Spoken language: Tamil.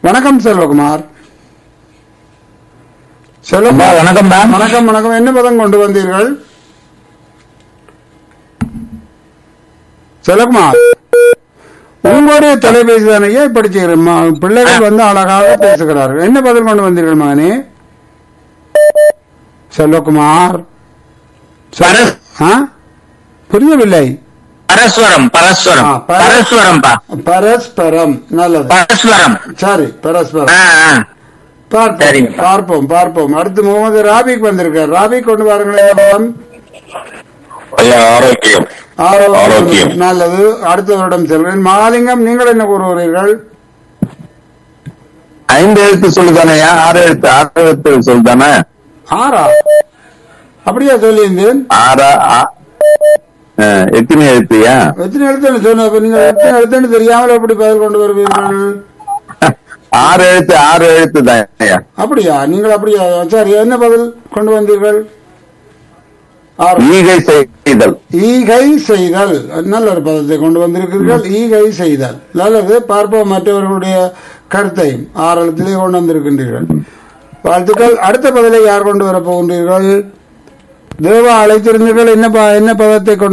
வணக்கம் செல்வகுமார் அம்மா, செல்வகுமார் வணக்கம் மேம் வணக்கம் வணக்கம் என்ன பதம் கொண்டு வந்தீர்கள் செல்வகுமார் உங்களுடைய தொலைபேசி தானையா இப்படி செய்கிறேன் ம- பிள்ளைகள் வந்து அழகாக பேசுகிறார்கள் என்ன பதில் கொண்டு வந்தீர்கள் மகனே செல்வகுமார் பரஸ்- ஆ? புரியவில்லை பரஸ்வரம் பரஸ்வரம் ஆ, பர- பரஸ்வரம் பா பரஸ்பரம் நல்லது பரஸ்வரம் சரி பரஸ்பரம் ஆ, ஆ. பார்ப்போம் சரிங்க. பார்ப்போம் பார்ப்போம் அடுத்து முகமது ராபிக் வந்திருக்கார் ராபிக் கொண்டு வாருங்களேன் பதம். ஐயா ஆரோக்கியம் ஆரோக்கியம். ஆரோக்கியம். நல்லது அடுத்த வருடம் செல்கிறேன் மகாலிங்கம் நீங்கள் என்ன கூறுகிறீர்கள் ஐந்து எழுத்து சொல்லுதானேயா ஆறு எழுத்து ஆறு எழுத்து சொல்லுதானே ஆறா அப்படியா சொல்லியிருந்தேன் ஆறா ஆ- ஆ, எத்தனை எழுத்துயா எத்தனை எழுத்துன்னு சொன்ன அப்ப நீங்க எத்தனை எழுத்துன்னு தெரியாமல் எப்படி பதில் கொண்டு வருவீர்கள் ஆறு எழுத்து ஆறு எழுத்து தான் அப்படியா நீங்கள் அப்படியா சரி என்ன பதில் கொண்டு வந்தீர்கள் ஆறு. ஈகை செய்தல் ஈகை செய்தல் நல்ல ஒரு பதத்தை கொண்டு வந்திருக்கிறீர்கள் ஈகை செய்தல் நல்லது பார்ப்போம் மற்றவர்களுடைய கருத்தை ஆரலத்திலே கொண்டு வந்திருக்கின்றீர்கள் வாழ்த்துக்கள் அடுத்த பதிலை யார் கொண்டு வரப் போகின்றீர்கள் தேவா அழைத்திருந்தீர்கள் என்ன ப- என்ன பதத்தை கொண்டு